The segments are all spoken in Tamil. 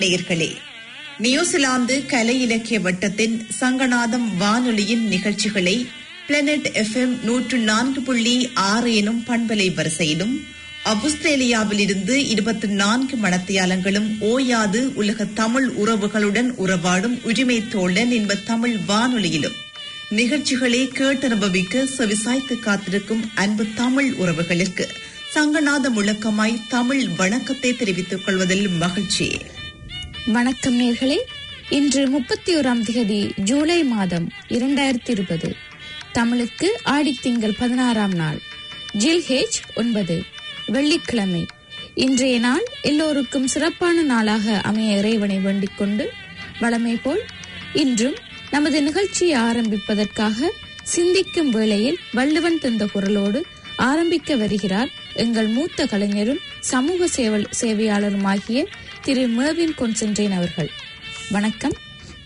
நேயர்களே நியூசிலாந்து கலை இலக்கிய வட்டத்தின் சங்கநாதம் வானொலியின் நிகழ்ச்சிகளை பிளானட் எஃப்எம் நூற்று நான்கு புள்ளி ஆறு எனும் பண்பலை வரிசையிலும் அவுஸ்திரேலியாவில் இருந்து இருபத்தி நான்கு மணத்தியாலங்களும் ஓயாது உலக தமிழ் உறவுகளுடன் உறவாடும் உரிமை தோழன் என்ப தமிழ் வானொலியிலும் நிகழ்ச்சிகளை கேட்டனுபவிக்க செவிசாய்த்து காத்திருக்கும் அன்பு தமிழ் உறவுகளுக்கு சங்கநாத முழக்கமாய் தமிழ் வணக்கத்தை தெரிவித்துக் கொள்வதில் மகிழ்ச்சி வணக்கம் நேர்களே இன்று முப்பத்தி ஓராம் திகதி ஜூலை மாதம் இரண்டாயிரத்தி இருபது தமிழுக்கு ஆடித்திங்கள் பதினாறாம் நாள் ஜில் ஹேஜ் ஒன்பது வெள்ளிக்கிழமை இன்றைய நாள் எல்லோருக்கும் சிறப்பான நாளாக அமைய இறைவனை வேண்டிக் கொண்டு வளமை போல் இன்றும் நமது நிகழ்ச்சியை ஆரம்பிப்பதற்காக சிந்திக்கும் வேளையில் வள்ளுவன் தந்த குரலோடு ஆரம்பிக்க வருகிறார் எங்கள் மூத்த கலைஞரும் சமூக சேவல் சேவையாளருமாகிய திரு மேவின் கொன்சென்ட்ரேன் அவர்கள் வணக்கம்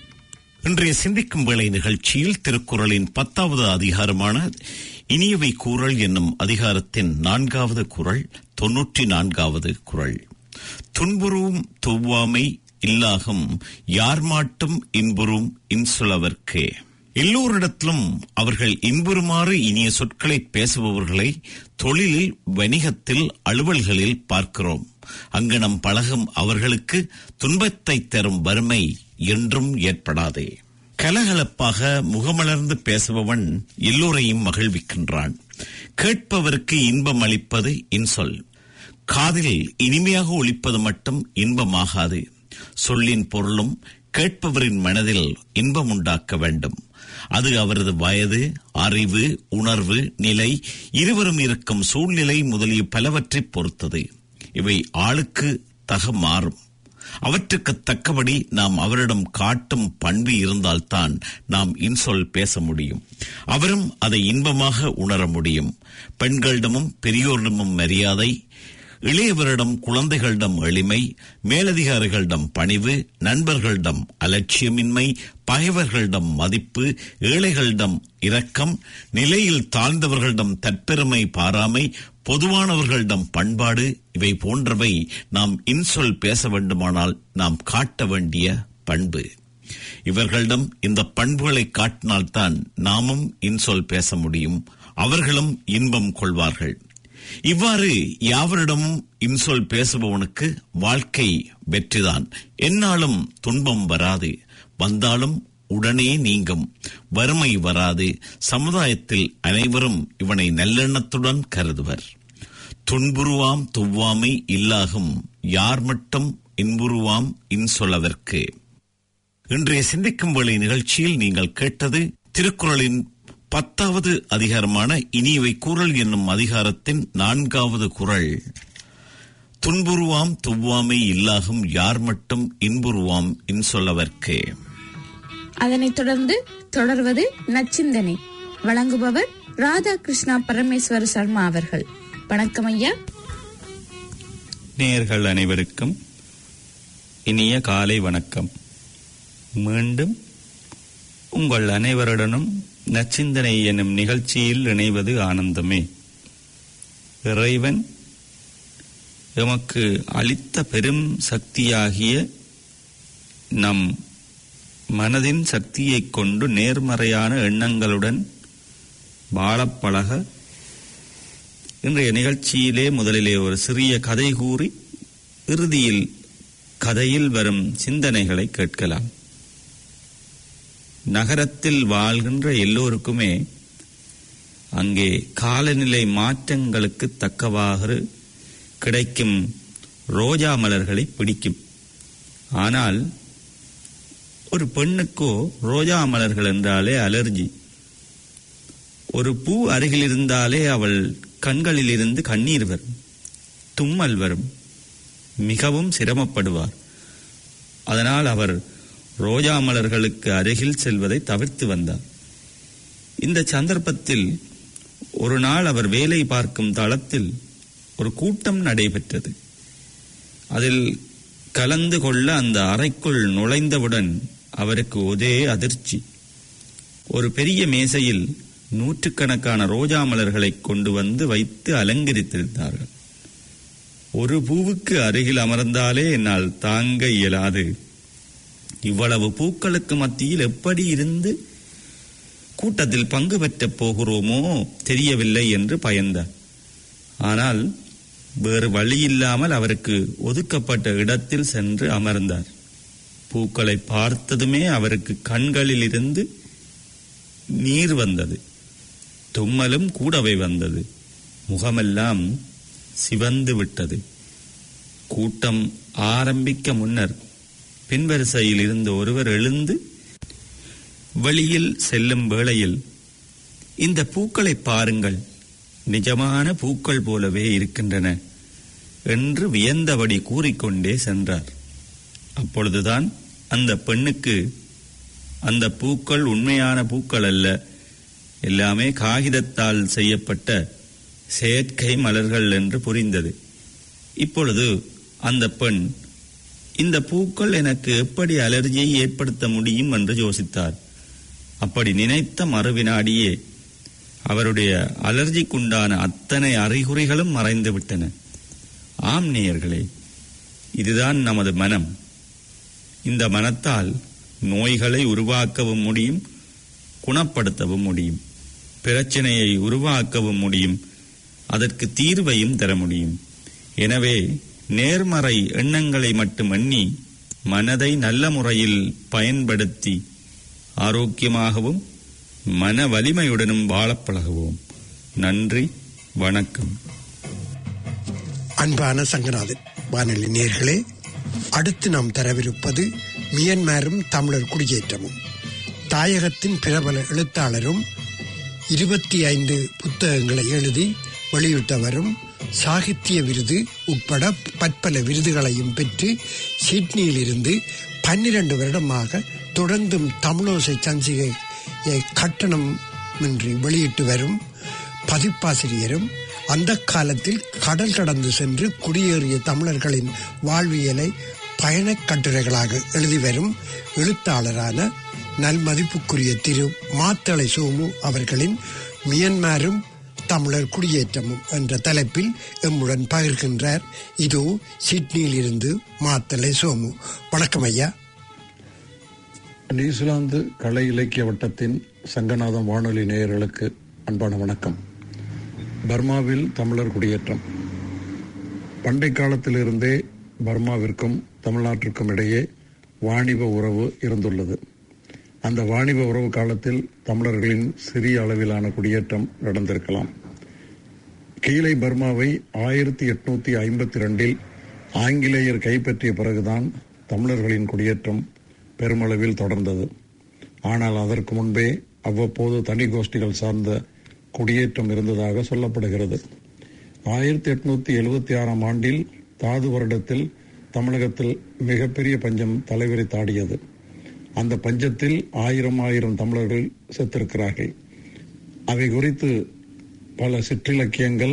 இன்றைய சிந்திக்கும் வேளை நிகழ்ச்சியில் திருக்குறளின் பத்தாவது அதிகாரமான இனியவை கூறல் என்னும் அதிகாரத்தின் நான்காவது குரல் தொன்னூற்றி நான்காவது குரல் துன்புறும் துவ்வாமை இல்லாகும் யார் மாட்டும் இன்புறும் இன்சுலவர்க்கே எல்லோரிடத்திலும் அவர்கள் இன்புறுமாறு இனிய சொற்களை பேசுபவர்களை தொழிலில் வணிகத்தில் அலுவல்களில் பார்க்கிறோம் அங்கனம் பழகும் அவர்களுக்கு துன்பத்தை தரும் வறுமை என்றும் ஏற்படாதே கலகலப்பாக முகமலர்ந்து பேசுபவன் எல்லோரையும் மகிழ்விக்கின்றான் கேட்பவருக்கு இன்பம் அளிப்பது இன்சொல் காதில் இனிமையாக ஒலிப்பது மட்டும் இன்பமாகாது சொல்லின் பொருளும் கேட்பவரின் மனதில் இன்பம் உண்டாக்க வேண்டும் அது அவரது வயது அறிவு உணர்வு நிலை இருவரும் இருக்கும் சூழ்நிலை முதலிய பலவற்றை பொறுத்தது இவை ஆளுக்கு தக மாறும் அவற்றுக்கு தக்கபடி நாம் அவரிடம் காட்டும் பண்பு இருந்தால்தான் நாம் இன்சொல் பேச முடியும் அவரும் அதை இன்பமாக உணர முடியும் பெண்களிடமும் பெரியோரிடமும் மரியாதை இளையவரிடம் குழந்தைகளிடம் எளிமை மேலதிகாரிகளிடம் பணிவு நண்பர்களிடம் அலட்சியமின்மை பகைவர்களிடம் மதிப்பு ஏழைகளிடம் இரக்கம் நிலையில் தாழ்ந்தவர்களிடம் தற்பெருமை பாராமை பொதுவானவர்களிடம் பண்பாடு இவை போன்றவை நாம் இன்சொல் பேச வேண்டுமானால் நாம் காட்ட வேண்டிய பண்பு இவர்களிடம் இந்த பண்புகளை காட்டினால்தான் நாமும் இன்சொல் பேச முடியும் அவர்களும் இன்பம் கொள்வார்கள் இவ்வாறு யாவரிடமும் இன்சொல் பேசுபவனுக்கு வாழ்க்கை வெற்றிதான் என்னாலும் துன்பம் வராது வந்தாலும் உடனே நீங்கும் வறுமை வராது சமுதாயத்தில் அனைவரும் இவனை நல்லெண்ணத்துடன் கருதுவர் துன்புருவாம் துவ்வாமை இல்லாகும் யார் மட்டும் இன்புருவாம் இன்சொல்லவர்க்கு இன்றைய சிந்திக்கும் வேளை நிகழ்ச்சியில் நீங்கள் கேட்டது திருக்குறளின் பத்தாவது அதிகாரமான இனியவை கூறல் என்னும் அதிகாரத்தின் நான்காவது குரல் துன்புருவாம் துவ்வாமை இல்லாகும் யார் மட்டும் இன்புருவாம் இன்சொல்லவர்க்கே அதனைத் தொடர்ந்து தொடர்வது நச்சிந்தனை வழங்குபவர் ராதாகிருஷ்ணா பரமேஸ்வர சர்மா அவர்கள் வணக்கம் ஐயா நேயர்கள் அனைவருக்கும் இனிய காலை வணக்கம் மீண்டும் உங்கள் அனைவருடனும் நச்சிந்தனை எனும் நிகழ்ச்சியில் இணைவது ஆனந்தமே இறைவன் எமக்கு அளித்த பெரும் சக்தியாகிய நம் மனதின் சக்தியைக் கொண்டு நேர்மறையான எண்ணங்களுடன் வாழப் பழக இன்றைய நிகழ்ச்சியிலே முதலிலே ஒரு சிறிய கதை கூறி இறுதியில் கதையில் வரும் சிந்தனைகளை கேட்கலாம் நகரத்தில் வாழ்கின்ற எல்லோருக்குமே அங்கே காலநிலை மாற்றங்களுக்கு தக்கவாறு கிடைக்கும் ரோஜா மலர்களை பிடிக்கும் ஆனால் ஒரு பெண்ணுக்கோ ரோஜா மலர்கள் என்றாலே அலர்ஜி ஒரு பூ அருகில் இருந்தாலே அவள் கண்களில் இருந்து கண்ணீர் வரும் தும்மல் வரும் மிகவும் சிரமப்படுவார் அதனால் அவர் ரோஜா மலர்களுக்கு அருகில் செல்வதை தவிர்த்து வந்தார் இந்த சந்தர்ப்பத்தில் ஒரு நாள் அவர் வேலை பார்க்கும் தளத்தில் ஒரு கூட்டம் நடைபெற்றது அதில் கலந்து கொள்ள அந்த அறைக்குள் நுழைந்தவுடன் அவருக்கு ஒரே அதிர்ச்சி ஒரு பெரிய மேசையில் நூற்றுக்கணக்கான ரோஜா மலர்களை கொண்டு வந்து வைத்து அலங்கரித்திருந்தார்கள் ஒரு பூவுக்கு அருகில் அமர்ந்தாலே என்னால் தாங்க இயலாது இவ்வளவு பூக்களுக்கு மத்தியில் எப்படி இருந்து கூட்டத்தில் பங்கு பெற்றப் போகிறோமோ தெரியவில்லை என்று பயந்தார் ஆனால் வேறு வழியில்லாமல் அவருக்கு ஒதுக்கப்பட்ட இடத்தில் சென்று அமர்ந்தார் பூக்களை பார்த்ததுமே அவருக்கு கண்களில் இருந்து நீர் வந்தது தும்மலும் கூடவே வந்தது முகமெல்லாம் சிவந்து விட்டது கூட்டம் ஆரம்பிக்க முன்னர் பின்வரிசையில் இருந்த ஒருவர் எழுந்து வெளியில் செல்லும் வேளையில் இந்த பூக்களை பாருங்கள் நிஜமான பூக்கள் போலவே இருக்கின்றன என்று வியந்தபடி கூறிக்கொண்டே சென்றார் அப்பொழுதுதான் அந்த பெண்ணுக்கு அந்த பூக்கள் உண்மையான பூக்கள் அல்ல எல்லாமே காகிதத்தால் செய்யப்பட்ட செயற்கை மலர்கள் என்று புரிந்தது இப்பொழுது அந்த பெண் இந்த பூக்கள் எனக்கு எப்படி அலர்ஜியை ஏற்படுத்த முடியும் என்று யோசித்தார் அப்படி நினைத்த மறுவினாடியே அவருடைய அலர்ஜிக்குண்டான அத்தனை அறிகுறிகளும் மறைந்து விட்டன ஆம் நேயர்களே இதுதான் நமது மனம் இந்த மனத்தால் நோய்களை உருவாக்கவும் முடியும் குணப்படுத்தவும் முடியும் பிரச்சனையை உருவாக்கவும் முடியும் அதற்கு தீர்வையும் தர முடியும் எனவே நேர்மறை எண்ணங்களை மட்டும் எண்ணி மனதை நல்ல முறையில் பயன்படுத்தி ஆரோக்கியமாகவும் மன வலிமையுடனும் வாழப் பழகுவோம் நன்றி வணக்கம் அன்பான சங்கநாதன் வானொலி நேர்களே அடுத்து நாம் தரவிருப்பது மியன்மாரும் தமிழர் குடியேற்றமும் தாயகத்தின் பிரபல எழுத்தாளரும் இருபத்தி ஐந்து புத்தகங்களை எழுதி வெளியிட்டவரும் சாகித்ய விருது உட்பட பற்பல விருதுகளையும் பெற்று சிட்னியிலிருந்து பன்னிரண்டு வருடமாக தொடர்ந்தும் தமிழோசை சஞ்சிகையை கட்டணமின்றி வெளியிட்டு வரும் பதிப்பாசிரியரும் அந்த காலத்தில் கடல் கடந்து சென்று குடியேறிய தமிழர்களின் வாழ்வியலை பயணக் கட்டுரைகளாக எழுதி வரும் எழுத்தாளரான நல்மதிப்புக்குரிய திரு மாத்தளை சோமு அவர்களின் மியன்மாரும் தமிழர் குடியேற்றமும் என்ற தலைப்பில் எம்முடன் பகிர்கின்றார் இதோ சிட்னியில் இருந்து மாத்தளை சோமு வணக்கம் ஐயா நியூசிலாந்து கலை இலக்கிய வட்டத்தின் சங்கநாதம் வானொலி நேயர்களுக்கு அன்பான வணக்கம் பர்மாவில் தமிழர் குடியேற்றம் பண்டை காலத்திலிருந்தே பர்மாவிற்கும் தமிழ்நாட்டிற்கும் இடையே வாணிப உறவு இருந்துள்ளது அந்த வாணிப உறவு காலத்தில் தமிழர்களின் சிறிய அளவிலான குடியேற்றம் நடந்திருக்கலாம் கீழே பர்மாவை ஆயிரத்தி எட்நூத்தி ஐம்பத்தி ரெண்டில் ஆங்கிலேயர் கைப்பற்றிய பிறகுதான் தமிழர்களின் குடியேற்றம் பெருமளவில் தொடர்ந்தது ஆனால் அதற்கு முன்பே அவ்வப்போது தனி கோஷ்டிகள் சார்ந்த குடியேற்றம் இருந்ததாக சொல்லப்படுகிறது ஆயிரத்தி எட்நூத்தி எழுபத்தி ஆறாம் ஆண்டில் தாது வருடத்தில் தமிழகத்தில் மிகப்பெரிய பஞ்சம் தலைவிரித்தாடியது அந்த பஞ்சத்தில் ஆயிரம் ஆயிரம் தமிழர்கள் செத்திருக்கிறார்கள் அவை குறித்து பல சிற்றிலக்கியங்கள்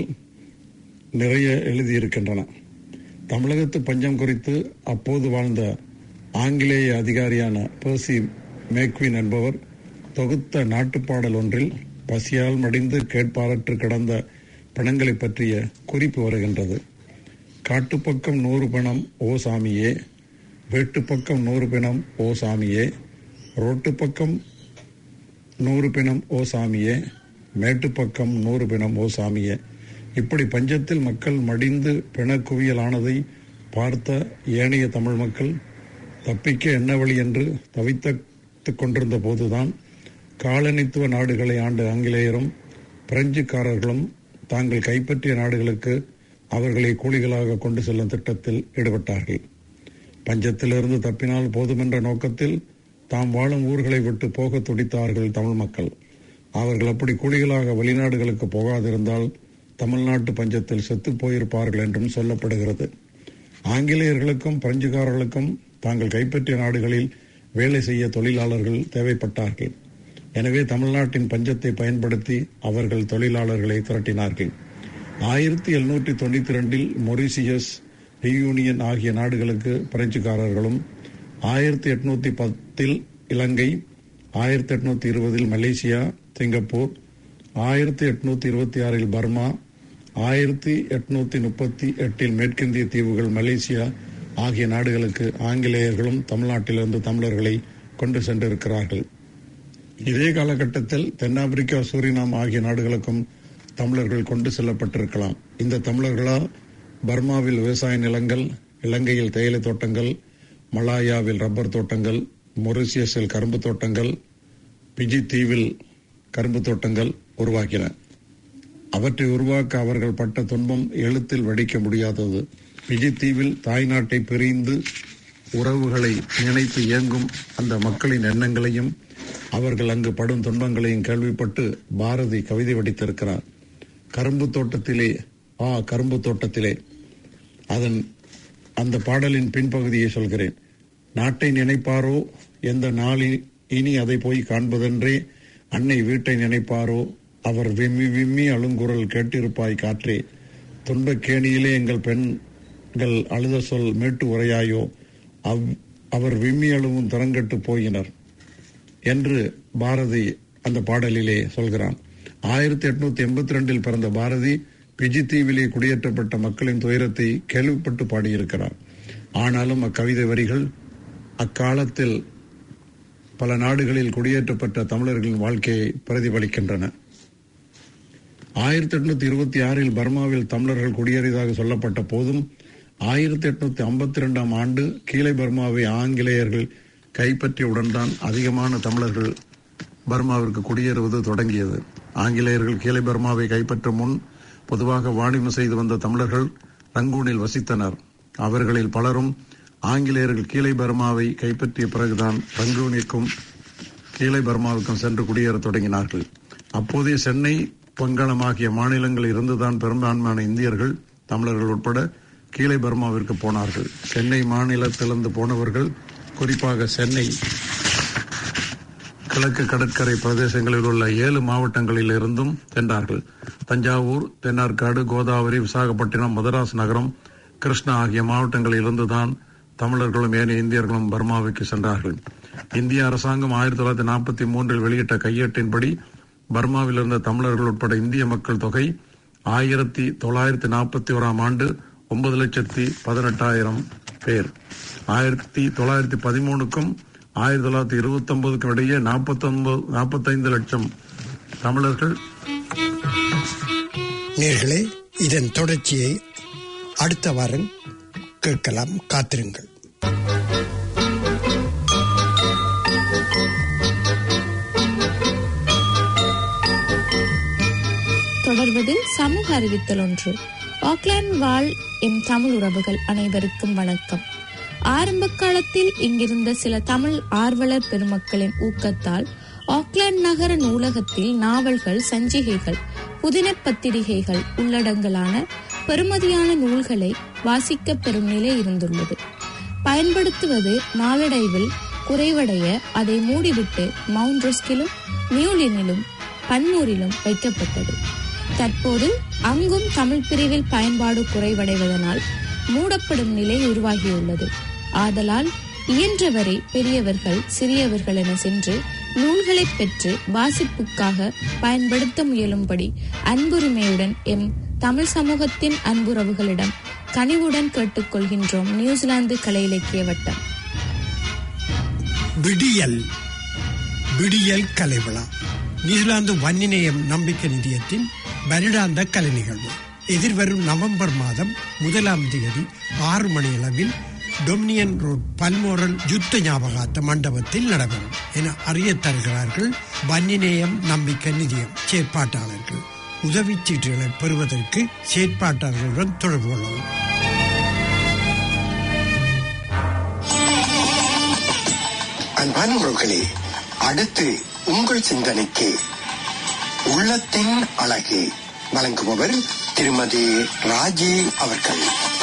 நிறைய எழுதியிருக்கின்றன தமிழகத்து பஞ்சம் குறித்து அப்போது வாழ்ந்த ஆங்கிலேய அதிகாரியான பெர்சி மேக்வின் என்பவர் தொகுத்த நாட்டுப்பாடல் ஒன்றில் பசியால் மடிந்து கேட்பாரற்று கிடந்த பிணங்களை பற்றிய குறிப்பு வருகின்றது காட்டுப்பக்கம் நூறு பிணம் ஓ சாமியே வேட்டுப்பக்கம் நூறு பிணம் ஓ சாமியே ரோட்டு பக்கம் நூறு பிணம் ஓ சாமியே மேட்டுப்பக்கம் நூறு பிணம் ஓ சாமியே இப்படி பஞ்சத்தில் மக்கள் மடிந்து பிணக்குவியலானதை பார்த்த ஏனைய தமிழ் மக்கள் தப்பிக்க என்ன வழி என்று தவித்துக் கொண்டிருந்த போதுதான் காலனித்துவ நாடுகளை ஆண்ட ஆங்கிலேயரும் பிரெஞ்சுக்காரர்களும் தாங்கள் கைப்பற்றிய நாடுகளுக்கு அவர்களை கூலிகளாக கொண்டு செல்லும் திட்டத்தில் ஈடுபட்டார்கள் பஞ்சத்திலிருந்து தப்பினால் போதுமென்ற நோக்கத்தில் தாம் வாழும் ஊர்களை விட்டு போக துடித்தார்கள் தமிழ் மக்கள் அவர்கள் அப்படி கூலிகளாக வெளிநாடுகளுக்கு போகாதிருந்தால் தமிழ்நாட்டு பஞ்சத்தில் செத்துப் போயிருப்பார்கள் என்றும் சொல்லப்படுகிறது ஆங்கிலேயர்களுக்கும் பிரெஞ்சுக்காரர்களுக்கும் தாங்கள் கைப்பற்றிய நாடுகளில் வேலை செய்ய தொழிலாளர்கள் தேவைப்பட்டார்கள் எனவே தமிழ்நாட்டின் பஞ்சத்தை பயன்படுத்தி அவர்கள் தொழிலாளர்களை திரட்டினார்கள் ஆயிரத்தி எழுநூற்றி தொண்ணூத்தி ரெண்டில் மொரிசியஸ் ரியூனியன் ஆகிய நாடுகளுக்கு பிரெஞ்சுக்காரர்களும் ஆயிரத்தி எட்நூத்தி பத்தில் இலங்கை ஆயிரத்தி எட்நூத்தி இருபதில் மலேசியா சிங்கப்பூர் ஆயிரத்தி எட்நூத்தி இருபத்தி ஆறில் பர்மா ஆயிரத்தி எட்நூத்தி முப்பத்தி எட்டில் மேற்கிந்திய தீவுகள் மலேசியா ஆகிய நாடுகளுக்கு ஆங்கிலேயர்களும் தமிழ்நாட்டிலிருந்து தமிழர்களை கொண்டு சென்றிருக்கிறார்கள் இதே காலகட்டத்தில் தென்னாப்பிரிக்கா சூரினாம் ஆகிய நாடுகளுக்கும் தமிழர்கள் கொண்டு செல்லப்பட்டிருக்கலாம் இந்த தமிழர்களால் பர்மாவில் விவசாய நிலங்கள் இலங்கையில் தேயிலை தோட்டங்கள் மலாயாவில் ரப்பர் தோட்டங்கள் மொரிசியஸில் கரும்பு தோட்டங்கள் பிஜி தீவில் கரும்பு தோட்டங்கள் உருவாக்கின அவற்றை உருவாக்க அவர்கள் பட்ட துன்பம் எழுத்தில் வடிக்க முடியாதது பிஜி தீவில் தாய்நாட்டை பிரிந்து உறவுகளை நினைத்து இயங்கும் அந்த மக்களின் எண்ணங்களையும் அவர்கள் அங்கு படும் துன்பங்களையும் கேள்விப்பட்டு பாரதி கவிதை வடித்திருக்கிறார் கரும்பு தோட்டத்திலே ஆ கரும்பு தோட்டத்திலே அதன் அந்த பாடலின் பின்பகுதியை சொல்கிறேன் நாட்டை நினைப்பாரோ எந்த நாளில் இனி அதை போய் காண்பதென்றே அன்னை வீட்டை நினைப்பாரோ அவர் விம்மி விம்மி அழுங்குரல் கேட்டிருப்பாய் காற்றே துன்பக் கேணியிலே எங்கள் பெண்கள் அழுத சொல் மேட்டு உரையாயோ அவ் அவர் விம்மி அழுவும் தரங்கட்டு போயினர் என்று பாரதி அந்த பாடலிலே சொல்கிறான் ஆயிரத்தி எட்நூத்தி எண்பத்தி ரெண்டில் பிறந்த பாரதி பிஜி தீவிலே குடியேற்றப்பட்ட மக்களின் துயரத்தை கேள்விப்பட்டு பாடியிருக்கிறார் ஆனாலும் அக்கவிதை வரிகள் அக்காலத்தில் பல நாடுகளில் குடியேற்றப்பட்ட தமிழர்களின் வாழ்க்கையை பிரதிபலிக்கின்றன ஆயிரத்தி எட்நூத்தி இருபத்தி ஆறில் பர்மாவில் தமிழர்கள் குடியேறியதாக சொல்லப்பட்ட போதும் ஆயிரத்தி எட்நூத்தி ஐம்பத்தி ரெண்டாம் ஆண்டு கீழே பர்மாவை ஆங்கிலேயர்கள் கைப்பற்றியவுடன் தான் அதிகமான தமிழர்கள் பர்மாவிற்கு குடியேறுவது தொடங்கியது ஆங்கிலேயர்கள் கீழே பர்மாவை கைப்பற்றும் முன் பொதுவாக வாணிபம் செய்து வந்த தமிழர்கள் ரங்கூனில் வசித்தனர் அவர்களில் பலரும் ஆங்கிலேயர்கள் கீழே பர்மாவை கைப்பற்றிய பிறகுதான் ரங்கூனிற்கும் கீழே பர்மாவுக்கும் சென்று குடியேறத் தொடங்கினார்கள் அப்போதைய சென்னை வங்காளம் ஆகிய மாநிலங்களில் இருந்துதான் பெரும்பான்மையான இந்தியர்கள் தமிழர்கள் உட்பட கீழே பர்மாவிற்கு போனார்கள் சென்னை மாநிலத்திலிருந்து போனவர்கள் குறிப்பாக சென்னை கிழக்கு கடற்கரை பிரதேசங்களில் உள்ள ஏழு மாவட்டங்களில் இருந்தும் சென்றார்கள் தஞ்சாவூர் தென்னார்காடு கோதாவரி விசாகப்பட்டினம் மதராஸ் நகரம் கிருஷ்ணா ஆகிய மாவட்டங்களில் இருந்துதான் தமிழர்களும் ஏனைய இந்தியர்களும் பர்மாவுக்கு சென்றார்கள் இந்திய அரசாங்கம் ஆயிரத்தி தொள்ளாயிரத்தி நாற்பத்தி மூன்றில் வெளியிட்ட கையேட்டின்படி பர்மாவில் இருந்த தமிழர்கள் உட்பட இந்திய மக்கள் தொகை ஆயிரத்தி தொள்ளாயிரத்தி நாற்பத்தி ஓராம் ஆண்டு ஒன்பது லட்சத்தி பதினெட்டாயிரம் பேர் ஆயிரத்தி தொள்ளாயிரத்தி பதிமூணுக்கும் ஆயிரத்தி தொள்ளாயிரத்தி இருபத்தி ஒன்பதுக்கும் இடையே நாற்பத்தி ஒன்பது நாற்பத்தைந்து லட்சம் தமிழர்கள் நேர்களே இதன் தொடர்ச்சியை அடுத்த வாரம் கேட்கலாம் காத்திருங்கள் தொடர்வது சமூக அறிவித்தல் ஒன்று ஆக்லாந்து வாழ் எம் தமிழ் உறவுகள் அனைவருக்கும் வணக்கம் ஆரம்ப காலத்தில் இங்கிருந்த சில தமிழ் ஆர்வலர் பெருமக்களின் ஊக்கத்தால் ஆக்லாந்து நகர நூலகத்தில் நாவல்கள் சஞ்சிகைகள் புதின பத்திரிகைகள் உள்ளடங்கலான பெறுமதியான நூல்களை வாசிக்கப் பெறும் நிலை இருந்துள்ளது பயன்படுத்துவது நாளடைவில் குறைவடைய அதை மூடிவிட்டு மவுண்ட் ரிஸ்கிலும் நியூலினிலும் பன்மூரிலும் வைக்கப்பட்டது தற்போது அங்கும் தமிழ் பிரிவில் பயன்பாடு குறைவடைவதனால் மூடப்படும் நிலை உருவாகியுள்ளது ஆதலால் இயன்றவரை பெரியவர்கள் சிறியவர்கள் என சென்று நூல்களை பெற்று வாசிப்புக்காக பயன்படுத்த முயலும்படி அன்புரிமையுடன் எம் தமிழ் சமூகத்தின் அன்புறவுகளிடம் கனிவுடன் கேட்டுக்கொள்கின்றோம் நியூசிலாந்து கலை இலக்கிய வட்டம் விடியல் விடியல் கலை விழா நியூசிலாந்து வன்னிநேயம் நம்பிக்கை நிதியத்தின் வருடாந்த கலை நிகழ்வு எதிர்வரும் நவம்பர் மாதம் முதலாம் தேதி ஆறு மணியளவில் டொமினியன் ரோட் பல்மோரல் யுத்த ஞாபகார்த்த மண்டபத்தில் நடைபெறும் என அறிய தருகிறார்கள் வன்னிநேயம் நம்பிக்கை நிதியம் செயற்பாட்டாளர்கள் உதவிச் சீட்டுகளை பெறுவதற்கு செயற்பாட்டாளர்களுடன் தொடர்பு கொள்ளவும் அன்பானவர்களே அடுத்து உங்கள் சிந்தனைக்கு உள்ளத்தின் அழகு வழங்குபவர் திருமதி ராஜி அவர்கள்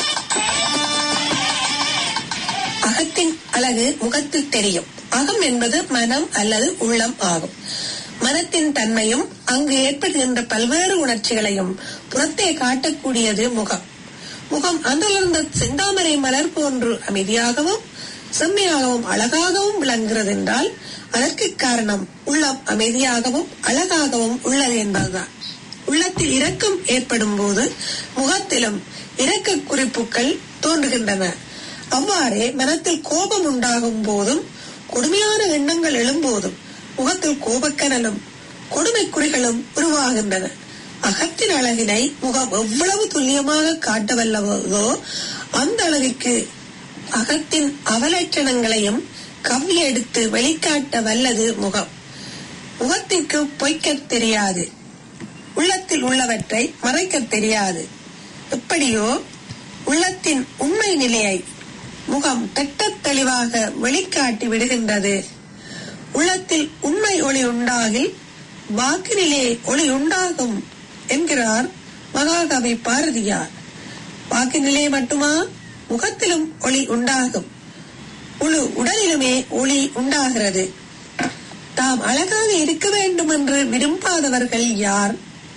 அகத்தின் அழகு முகத்தில் தெரியும் அகம் என்பது மனம் அல்லது உள்ளம் ஆகும் மனத்தின் தன்மையும் அங்கு ஏற்படுகின்ற பல்வேறு உணர்ச்சிகளையும் புறத்தே காட்டக்கூடியது முகம் முகம் அன்றிலிருந்த செந்தாமரை மலர் போன்று அமைதியாகவும் செம்மையாகவும் அழகாகவும் விளங்குகிறது என்றால் அதற்கு காரணம் உள்ளம் அமைதியாகவும் அழகாகவும் உள்ளது என்பதுதான் உள்ளத்தில் இரக்கம் ஏற்படும் போது முகத்திலும் இரக்க குறிப்புகள் தோன்றுகின்றன அவ்வாறே மனத்தில் கோபம் உண்டாகும் போதும் கொடுமையான எண்ணங்கள் எழும்போதும் முகத்தில் கோபக்கனலும் கொடுமை குறிகளும் உருவாகின்றன அகத்தின் அழகினை முகம் எவ்வளவு துல்லியமாக காட்ட வல்லதோ அந்த அளவிற்கு அகத்தின் அவலட்சணங்களையும் கவ்வி எடுத்து வெளிக்காட்ட வல்லது முகம் முகத்திற்கு பொய்க்கத் தெரியாது உள்ளத்தில் உள்ளவற்றை மறைக்கத் தெரியாது எப்படியோ உள்ளத்தின் உண்மை நிலையை முகம் திட்டத் தெளிவாக வெளிக்காட்டி விடுகின்றது உள்ளத்தில் உண்மை ஒளி உண்டாகில் வாக்கினிலே ஒளி உண்டாகும் என்கிறார் மகாகவி பாரதியார் வாக்கினிலே மட்டுமா முகத்திலும் ஒளி உண்டாகும் முழு உடலிலுமே ஒளி உண்டாகிறது தாம் அழகாக இருக்க வேண்டும் என்று விரும்பாதவர்கள் யார்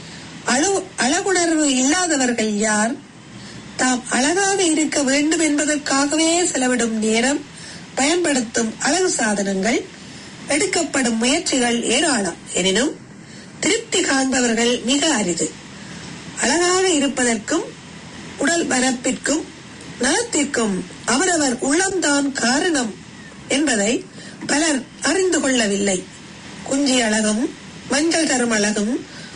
அழு அழகுணர்வு இல்லாதவர்கள் யார் தாம் அழகாக இருக்க வேண்டும் என்பதற்காகவே செலவிடும் நேரம் பயன்படுத்தும் அழகு சாதனங்கள் எடுக்கப்படும் முயற்சிகள் ஏராளம் எனினும் திருப்தி காண்பவர்கள் மிக அரிது அழகாக இருப்பதற்கும் உடல் பரப்பிற்கும் நலத்திற்கும் அவரவர் உள்ளம்தான் காரணம் என்பதை பலர் அறிந்து கொள்ளவில்லை குஞ்சி அழகும் மஞ்சள் தரும் அழகும்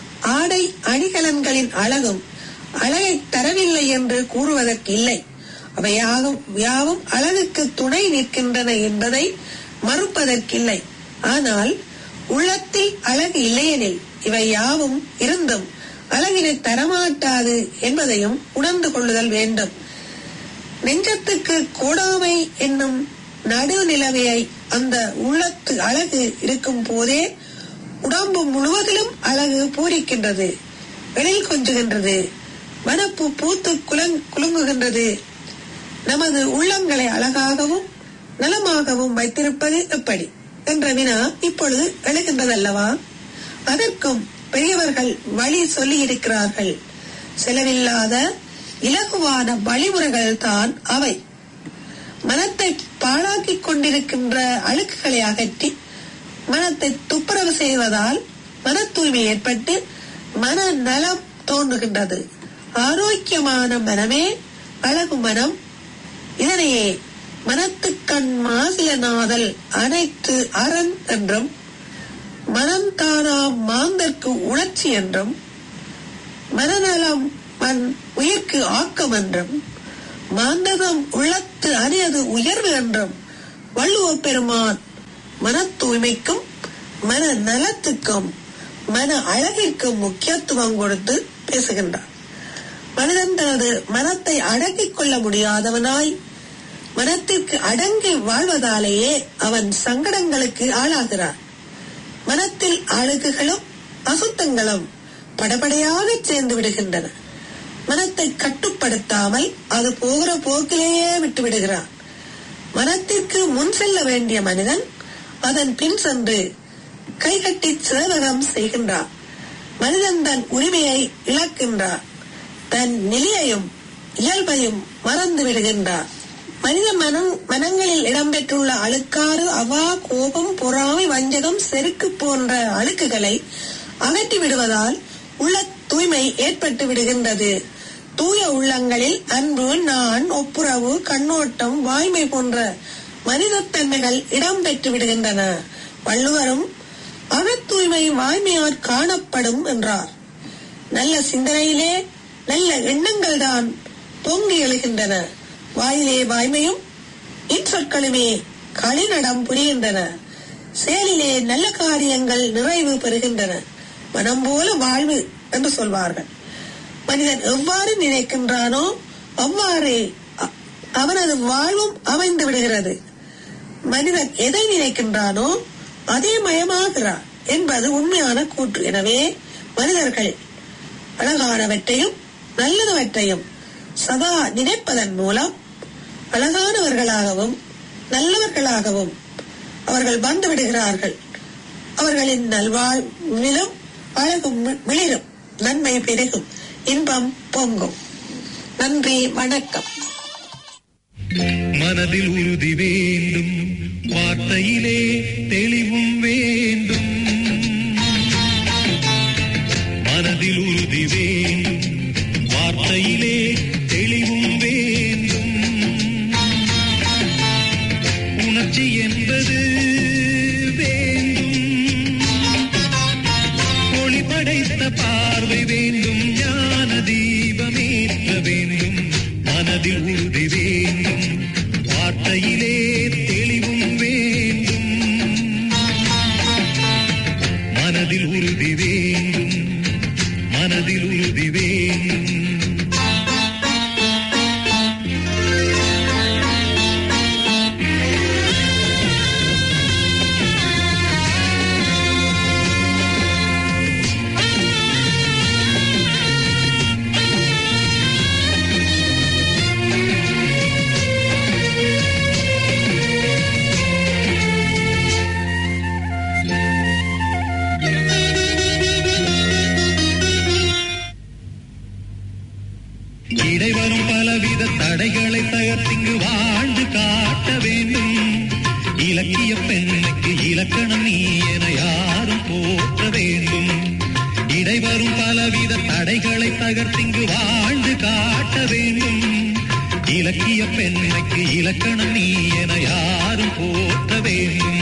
ஆடை அணிகலன்களின் அழகும் அழகை தரவில்லை என்று கூறுவதற்கு இல்லை அவை யாவும் யாவும் அழகுக்கு துணை நிற்கின்றன என்பதை மறுப்பதற்கில்லை ஆனால் உள்ளத்தில் அழகு இல்லையெனில் இவை யாவும் இருந்தும் அழகினை தரமாட்டாது என்பதையும் உணர்ந்து கொள்ளுதல் வேண்டும் நெஞ்சத்துக்கு கோடாமை என்னும் நடுநிலைமையை அந்த உள்ளத்து அழகு இருக்கும் போதே உடம்பு முழுவதிலும் அழகு பூரிக்கின்றது வெளில் கொஞ்சுகின்றது மனப்பு பூத்து குலங் குலுங்குகின்றது நமது உள்ளங்களை அழகாகவும் நலமாகவும் வைத்திருப்பது எப்படி என்ற வினா இப்பொழுது எழுகின்றதல்லவா அதற்கும் பெரியவர்கள் வழி சொல்லி இருக்கிறார்கள் செலவில்லாத இலகுவான வழிமுறைகள் தான் அவை மனத்தை பாழாக்கிக் கொண்டிருக்கின்ற அழுக்குகளை அகற்றி மனத்தை துப்புரவு செய்வதால் மன தூய்மை ஏற்பட்டு மன நலம் தோன்றுகின்றது ஆரோக்கியமான மனமே அழகு மனம் இதனையே மனத்துக்கண் மாசிலநாதல் அனைத்து அரண் என்றும் மனம் தானாம் மாந்தற்கு உணர்ச்சி என்றும் மனநலம் மண் உயிர்க்கு ஆக்கம் என்றும் மாந்தகம் உள்ளத்து அணியது உயர்வு என்றும் வள்ளுவ பெருமான் மன தூய்மைக்கும் மன நலத்துக்கும் மன அழகிற்கும் முக்கியத்துவம் கொடுத்து பேசுகின்றார் மனிதன் தனது மனத்தை அடக்கிக் கொள்ள முடியாதவனாய் மனத்திற்கு அடங்கி வாழ்வதாலேயே அவன் சங்கடங்களுக்கு ஆளாகிறான் மனத்தில் அழுகுகளும் அசுத்தங்களும் படபடையாக சேர்ந்து விடுகின்றன மனத்தை கட்டுப்படுத்தாமல் அது போகிற போக்கிலேயே விட்டு விடுகிறான் மனத்திற்கு முன் செல்ல வேண்டிய மனிதன் அதன் பின் சென்று கைகட்டி சேவகம் செய்கின்றான் மனிதன் தன் உரிமையை இழக்கின்றான் தன் நிலையையும் இயல்பையும் மறந்து விடுகின்றான் மனித மனம் மனங்களில் இடம்பெற்றுள்ள அழுக்காறு அவா கோபம் பொறாமை வஞ்சகம் செருக்கு போன்ற அழுக்குகளை அகற்றி விடுவதால் உள்ள தூய்மை ஏற்பட்டு விடுகின்றது தூய உள்ளங்களில் அன்பு நான் ஒப்புரவு கண்ணோட்டம் வாய்மை போன்ற மனிதத்தன்மைகள் இடம்பெற்று விடுகின்றன வள்ளுவரும் அகத்தூய்மை வாய்மையார் காணப்படும் என்றார் நல்ல சிந்தனையிலே நல்ல எண்ணங்கள் தான் பொங்கி எழுகின்றன வாயிலே வாய்மையும் இன்சொற்களுமே களிநடம் புரிகின்றன செயலிலே நல்ல காரியங்கள் நிறைவு பெறுகின்றன மனம் போல வாழ்வு என்று சொல்வார்கள் மனிதன் எவ்வாறு நினைக்கின்றானோ அவ்வாறே அ- அவனது வாழ்வும் அமைந்து விடுகிறது மனிதன் எதை நினைக்கின்றானோ அதே மயமாகிறான் என்பது உண்மையான கூற்று எனவே மனிதர்கள் அழகானவற்றையும் நல்லதவற்றையும் சதா நினைப்பதன் மூலம் அழகானவர்களாகவும் நல்லவர்களாகவும் அவர்கள் வந்து விடுகிறார்கள் அவர்களின் நல்வாழ்விலும் அழகும் மிளிரும் நன்மை பெருகும் இன்பம் பொங்கும் நன்றி வணக்கம் மனதில் உறுதி வேண்டும் வார்த்தையிலே தெளிவும் வேண்டும் மனதில் மனதில் உறுதி வேண்டும் வார்த்தையிலே தெளிவும் வேண்டும் உணர்ச்சி என்பது வேண்டும் ஒளி படைத்த பார்வை வேண்டும் ஞான தீபமேற்ற வேண்டும் மனதில் உறுதி வேண்டும் வார்த்தையிலே தெளிவும் வேண்டும் மனதில் உறுதி வேண்டும் மனதில் உறுதி வேண்டும் இடைவரும் பலவித தடைகளை தகர்த்திங்கு வாழ்ந்து காட்ட வேண்டும் இலக்கிய பெண்ணுக்கு இலக்கணம் நீ என யாரும் போற்ற வேண்டும் இடைவரும் பலவித தடைகளை தகர்த்திங்கு வாழ்ந்து காட்ட வேண்டும் இலக்கிய பெண்ணுக்கு இலக்கணம் நீ என யாரும் போற்ற வேண்டும்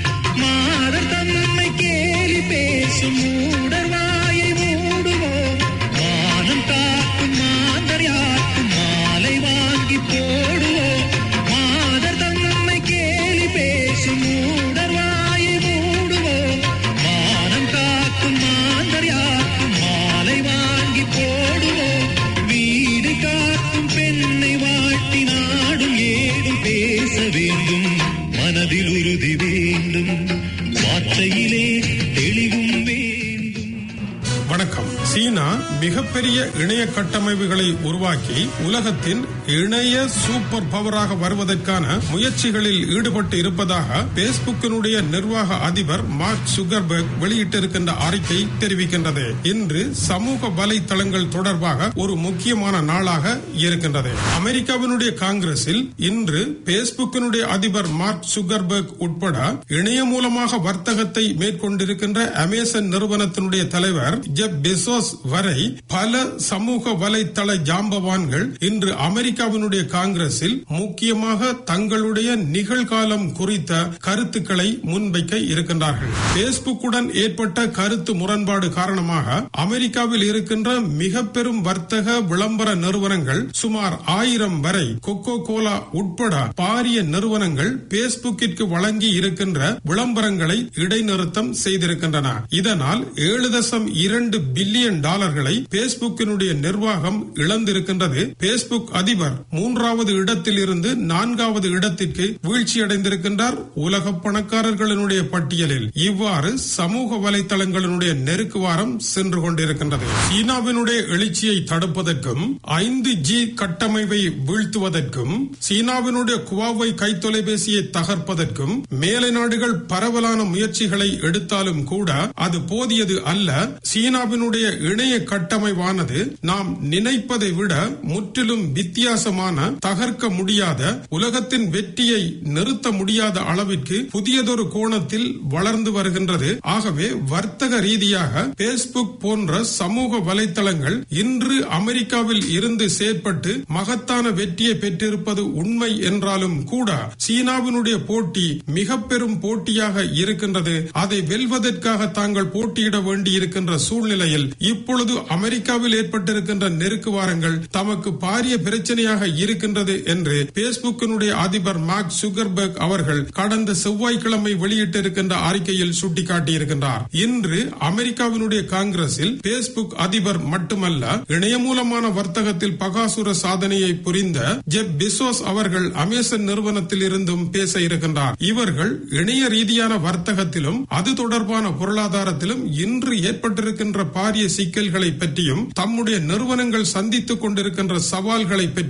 மாதர் தன்மை கேலி பேசும் மூடர் வாயை மூடுவோம் மானம் காக்கும் மாந்தர் யாருக்கும் மாலை வாங்கி போடுவோம் மாதர் தன்மை கேலி பேசும் மூடர் வாயை மூடுவோம் மானம் காக்கும் மாந்தர் யாருக்கும் மாலை வாங்கி போடுவோம் வீடு காக்கும் பெண்ணை வாழ்த்தி நாடும் ஏடும் பேச வேண்டும் மனதில் உறுதி வேண்டும் வார்த்தையிலே தெளிவும் வேண்டும் வணக்கம் சீனா மிகப்பெரிய இணைய கட்டமைப்புகளை உருவாக்கி உலகத்தின் இணைய சூப்பர் பவராக வருவதற்கான முயற்சிகளில் ஈடுபட்டு இருப்பதாக பேஸ்புக்கினுடைய நிர்வாக அதிபர் மார்க் சுகர்பர்க் வெளியிட்டிருக்கின்ற அறிக்கை தெரிவிக்கின்றது இன்று சமூக வலைத்தளங்கள் தொடர்பாக ஒரு முக்கியமான நாளாக இருக்கின்றது அமெரிக்காவினுடைய காங்கிரஸில் இன்று பேஸ்புக்கினுடைய அதிபர் மார்க் சுகர்பர்க் உட்பட இணைய மூலமாக வர்த்தகத்தை மேற்கொண்டிருக்கின்ற அமேசன் நிறுவனத்தினுடைய தலைவர் ஜெப் பெசோஸ் வரை பல சமூக வலைத்தள ஜாம்பவான்கள் இன்று அமெரிக்காவினுடைய காங்கிரஸில் முக்கியமாக தங்களுடைய நிகழ்காலம் குறித்த கருத்துக்களை முன்வைக்க இருக்கின்றார்கள் பேஸ்புக்குடன் ஏற்பட்ட கருத்து முரண்பாடு காரணமாக அமெரிக்காவில் இருக்கின்ற மிக பெரும் வர்த்தக விளம்பர நிறுவனங்கள் சுமார் ஆயிரம் வரை கொக்கோ கோலா உட்பட பாரிய நிறுவனங்கள் பேஸ்புக்கிற்கு வழங்கி இருக்கின்ற விளம்பரங்களை இடைநிறுத்தம் செய்திருக்கின்றன இதனால் ஏழு தசம் இரண்டு பில்லியன் டாலர்களை பேஸ்புக்கினுடைய நிர்வாகம் இழந்திருக்கின்றது பேஸ்புக் அதிபர் மூன்றாவது இடத்தில் இருந்து நான்காவது இடத்திற்கு வீழ்ச்சியடைந்திருக்கின்றார் உலக பணக்காரர்களினுடைய பட்டியலில் இவ்வாறு சமூக வலைதளங்களினுடைய நெருக்குவாரம் சென்று கொண்டிருக்கின்றது சீனாவினுடைய எழுச்சியை தடுப்பதற்கும் ஐந்து ஜி கட்டமைப்பை வீழ்த்துவதற்கும் சீனாவினுடைய குவாவை கைத்தொலைபேசியை தகர்ப்பதற்கும் மேலை நாடுகள் பரவலான முயற்சிகளை எடுத்தாலும் கூட அது போதியது அல்ல சீனாவினுடைய இணைய கட்டமைப்பானது நாம் நினைப்பதை விட முற்றிலும் வித்தியாசமான தகர்க்க முடியாத உலகத்தின் வெற்றியை நிறுத்த முடியாத அளவிற்கு புதியதொரு கோணத்தில் வளர்ந்து வருகின்றது ஆகவே வர்த்தக ரீதியாக பேஸ்புக் போன்ற சமூக வலைத்தளங்கள் இன்று அமெரிக்காவில் இருந்து செயற்பட்டு மகத்தான வெற்றியை பெற்றிருப்பது உண்மை என்றாலும் கூட சீனாவினுடைய போட்டி மிக பெரும் போட்டியாக இருக்கின்றது அதை வெல்வதற்காக தாங்கள் போட்டியிட வேண்டியிருக்கின்ற சூழ்நிலையில் இப்பொழுது அமெரிக்காவில் ஏற்பட்டிருக்கின்ற நெருக்குவாரங்கள் தமக்கு பாரிய பிரச்சனையாக இருக்கின்றது என்று பேஸ்புக்கினுடைய அதிபர் மார்க் சுகர்பர்க் அவர்கள் கடந்த செவ்வாய்க்கிழமை வெளியிட்டிருக்கின்ற அறிக்கையில் சுட்டிக்காட்டியிருக்கின்றார் இன்று அமெரிக்காவினுடைய காங்கிரஸில் பேஸ்புக் அதிபர் மட்டுமல்ல இணைய மூலமான வர்த்தகத்தில் பகாசுர சாதனையை புரிந்த ஜெப் பிசோஸ் அவர்கள் அமேசன் நிறுவனத்தில் இருந்தும் பேச இருக்கின்றார் இவர்கள் இணைய ரீதியான வர்த்தகத்திலும் அது தொடர்பான பொருளாதாரத்திலும் இன்று ஏற்பட்டிருக்கின்ற பாரிய சிக்கல்களை பற்றியும் தம்முடைய நிறுவனங்கள் சந்தித்துக் கொண்டிருக்கின்ற சவால்களை பற்றியும்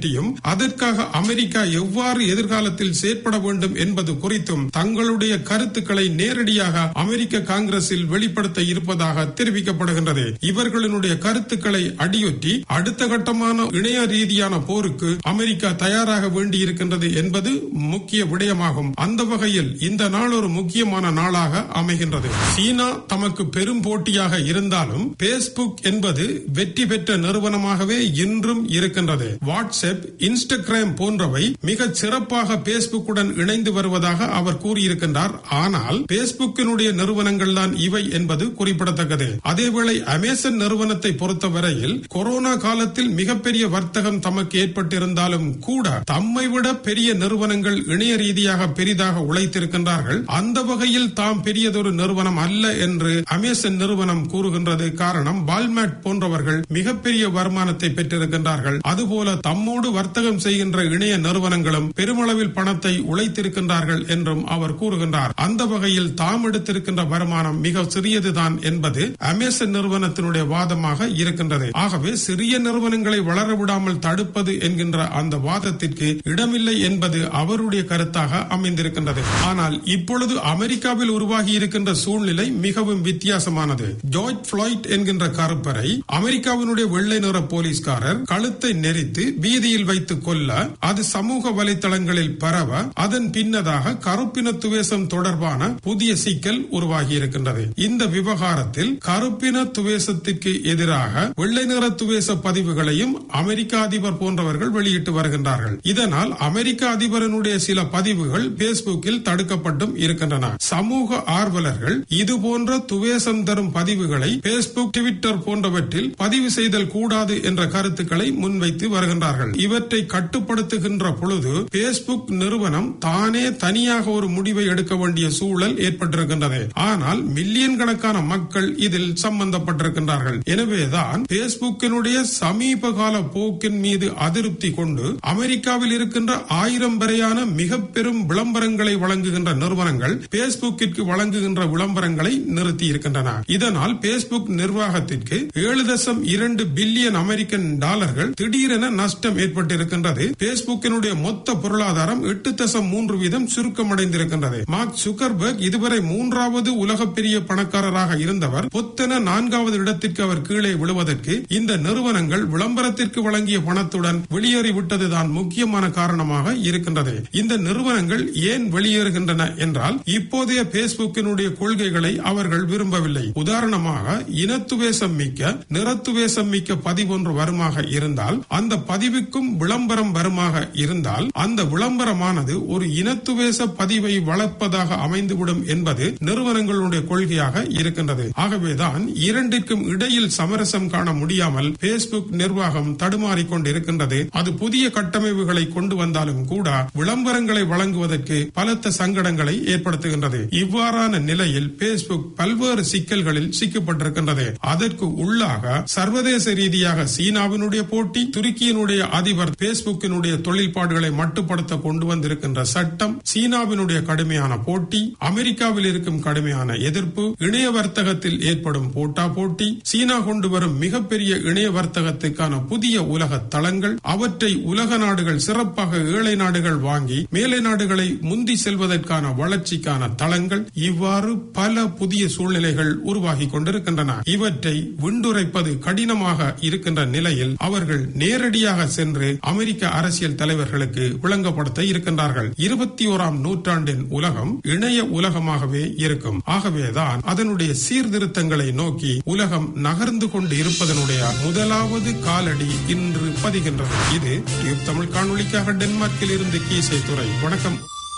பற்றியும் அதற்காக அமெரிக்கா எவ்வாறு எதிர்காலத்தில் செயற்பட வேண்டும் என்பது குறித்தும் தங்களுடைய கருத்துக்களை நேரடியாக அமெரிக்க காங்கிரஸில் வெளிப்படுத்த இருப்பதாக தெரிவிக்கப்படுகின்றது இவர்களினுடைய கருத்துக்களை அடியொற்றி அடுத்த கட்டமான இணைய ரீதியான போருக்கு அமெரிக்கா தயாராக வேண்டியிருக்கின்றது என்பது முக்கிய விடயமாகும் அந்த வகையில் இந்த நாள் ஒரு முக்கியமான நாளாக அமைகின்றது சீனா தமக்கு பெரும் போட்டியாக இருந்தாலும் பேஸ்புக் என்பது வெற்றி பெற்ற நிறுவனமாகவே இன்றும் இருக்கின்றது வாட்ஸ்அப் இன்ஸ்டாகிராம் போன்றவை மிக சிறப்பாக பேஸ்புக்குடன் இணைந்து வருவதாக அவர் கூறியிருக்கின்றார் ஆனால் பேஸ்புக்கினுடைய நிறுவனங்கள் தான் இவை என்பது குறிப்பிடத்தக்கது அதேவேளை அமேசான் நிறுவனத்தை பொறுத்தவரையில் கொரோனா காலத்தில் மிகப்பெரிய வர்த்தகம் தமக்கு ஏற்பட்டிருந்தாலும் கூட தம்மை விட பெரிய நிறுவனங்கள் இணைய ரீதியாக பெரிதாக உழைத்திருக்கின்றார்கள் அந்த வகையில் தாம் பெரியதொரு நிறுவனம் அல்ல என்று அமேசான் நிறுவனம் கூறுகின்றது காரணம் வால்மார்ட் போன்றவர்கள் மிகப்பெரிய வருமானத்தை பெற்றிருக்கின்றார்கள் அதுபோல தம்மோடு வர்த்தகம் செய்கின்ற இணைய நிறுவனங்களும் பெருமளவில் பணத்தை உழைத்திருக்கின்றார்கள் என்றும் அவர் கூறுகின்றார் அந்த வகையில் தாம் எடுத்திருக்கின்ற வருமானம் மிக சிறியதுதான் என்பது அமேசான் நிறுவனத்தினுடைய வாதமாக இருக்கின்றது ஆகவே சிறிய நிறுவனங்களை வளர விடாமல் தடுப்பது என்கின்ற அந்த வாதத்திற்கு இடமில்லை என்பது அவருடைய கருத்தாக அமைந்திருக்கின்றது ஆனால் இப்பொழுது அமெரிக்காவில் உருவாகி இருக்கின்ற சூழ்நிலை மிகவும் வித்தியாசமானது ஜார்ஜ் பிளாய்ட் என்கின்ற கருப்பரை அமெரிக்காவினுடைய வெள்ளை நிற போலீஸ்காரர் கழுத்தை நெரித்து வீதியில் வைத்து கொல்ல அது சமூக வலைத்தளங்களில் பரவ அதன் பின்னதாக கருப்பின துவேசம் தொடர்பான புதிய சிக்கல் உருவாகி இருக்கின்றது இந்த விவகாரத்தில் கருப்பின துவேசத்திற்கு எதிராக வெள்ளை நிற துவேச பதிவுகளையும் அமெரிக்க அதிபர் போன்றவர்கள் வெளியிட்டு வருகின்றார்கள் இதனால் அமெரிக்க அதிபரனுடைய சில பதிவுகள் பேஸ்புக்கில் தடுக்கப்பட்டும் இருக்கின்றன சமூக ஆர்வலர்கள் இது போன்ற துவேசம் தரும் பதிவுகளை பேஸ்புக் ட்விட்டர் போன்றவற்றில் பதிவு செய்தல் கூடாது என்ற கருத்துக்களை முன்வைத்து வருகின்றார்கள் இவற்றை கட்டுப்படுத்துகின்ற பொழுது பேஸ்புக் நிறுவனம் தானே தனியாக ஒரு முடிவை எடுக்க வேண்டிய சூழல் ஏற்பட்டிருக்கின்றது ஆனால் மில்லியன் கணக்கான மக்கள் இதில் சம்பந்தப்பட்டிருக்கின்றார்கள் எனவேதான் பேஸ்புக்கினுடைய சமீப கால போக்கின் மீது அதிருப்தி கொண்டு அமெரிக்காவில் இருக்கின்ற ஆயிரம் வரையான மிக பெரும் விளம்பரங்களை வழங்குகின்ற நிறுவனங்கள் பேஸ்புக்கிற்கு வழங்குகின்ற விளம்பரங்களை நிறுத்தி இருக்கின்றன இதனால் பேஸ்புக் நிர்வாகத்திற்கு ஏழு தசம் இரண்டு பில்லியன் அமெரிக்கன் டாலர்கள் திடீரென நஷ்டம் ஏற்பட்டிருக்கின்றது பேஸ்புக்கினுடைய மொத்த பொருளாதாரம் எட்டு தசம் மூன்று வீதம் சுருக்கமடைந்திருக்கின்றது மார்க் சுகர்பர்க் இதுவரை மூன்றாவது உலக பெரிய பணக்காரராக இருந்தவர் பொத்தன நான்காவது இடத்திற்கு அவர் கீழே விழுவதற்கு இந்த நிறுவனங்கள் விளம்பரத்திற்கு வழங்கிய பணத்துடன் வெளியேறிவிட்டதுதான் முக்கியமான காரணமாக இருக்கின்றது இந்த நிறுவனங்கள் ஏன் வெளியேறுகின்றன என்றால் இப்போதைய பேஸ்புக்கினுடைய கொள்கைகளை அவர்கள் விரும்பவில்லை உதாரணமாக இனத்துவேசம் மிக்க நிறத்துவேசம் மிக்க பதிவொன்று வருமாக இருந்தால் அந்த பதிவுக்கும் விளம்பரம் வருமாக இருந்தால் அந்த விளம்பரமானது ஒரு இனத்துவேச பதிவை வளர்ப்பதாக அமைந்துவிடும் என்பது நிறுவனங்களுடைய கொள்கையாக இருக்கின்றது ஆகவேதான் இரண்டிற்கும் இடையில் சமரசம் காண முடியாமல் பேஸ்புக் நிர்வாகம் தடுமாறிக் கொண்டிருக்கின்றது அது புதிய கட்டமைப்புகளை கொண்டு வந்தாலும் கூட விளம்பரங்களை வழங்குவதற்கு பலத்த சங்கடங்களை ஏற்படுத்துகின்றது இவ்வாறான நிலையில் பேஸ்புக் பல்வேறு சிக்கல்களில் சிக்கப்பட்டிருக்கின்றது அதற்கு உள்ளாக சர்வதேச ரீதியாக சீனாவினுடைய போட்டி துருக்கியினுடைய அதிபர் பேஸ்புக்கினுடைய தொழில்பாடுகளை மட்டுப்படுத்த கொண்டு வந்திருக்கின்ற சட்டம் சீனாவினுடைய கடுமையான போட்டி அமெரிக்காவில் இருக்கும் கடுமையான எதிர்ப்பு இணைய வர்த்தகத்தில் ஏற்படும் போட்டா போட்டி சீனா கொண்டு வரும் மிகப்பெரிய இணைய வர்த்தகத்துக்கான புதிய உலக தளங்கள் அவற்றை உலக நாடுகள் சிறப்பாக ஏழை நாடுகள் வாங்கி மேலை நாடுகளை முந்தி செல்வதற்கான வளர்ச்சிக்கான தளங்கள் இவ்வாறு பல புதிய சூழ்நிலைகள் உருவாகி கொண்டிருக்கின்றன இவற்றை விண்டுரைப்பது கடினமாக இருக்கின்ற நிலையில் அவர்கள் நேரடியாக சென்று அமெரிக்க அரசியல் தலைவர்களுக்கு விளங்கப்படுத்த இருக்கின்றார்கள் இருபத்தி ஓராம் நூற்றாண்டின் உலகம் இணைய உலகமாகவே இருக்கும் ஆகவேதான் அதனுடைய சீர்திருத்தங்களை நோக்கி உலகம் நகர்ந்து கொண்டு இருப்பதனுடைய முதலாவது காலடி இன்று பதிகின்றது இது டியூப் தமிழ் காணொலிக்காக டென்மார்க்கில் இருந்து கீசை துறை வணக்கம்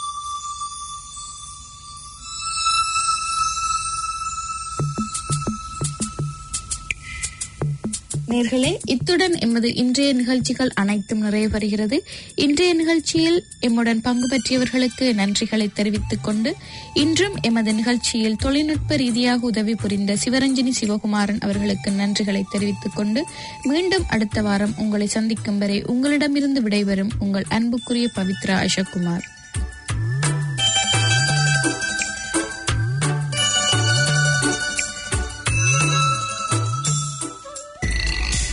நேர்களே இத்துடன் எமது இன்றைய நிகழ்ச்சிகள் அனைத்தும் நிறைவு பெறுகிறது இன்றைய நிகழ்ச்சியில் எம்முடன் பங்கு பெற்றியவர்களுக்கு நன்றிகளை தெரிவித்துக் கொண்டு இன்றும் எமது நிகழ்ச்சியில் தொழில்நுட்ப ரீதியாக உதவி புரிந்த சிவரஞ்சனி சிவகுமாரன் அவர்களுக்கு நன்றிகளை தெரிவித்துக் கொண்டு மீண்டும் அடுத்த வாரம் உங்களை சந்திக்கும் வரை உங்களிடமிருந்து விடைபெறும் உங்கள் அன்புக்குரிய பவித்ரா அசோக்குமார்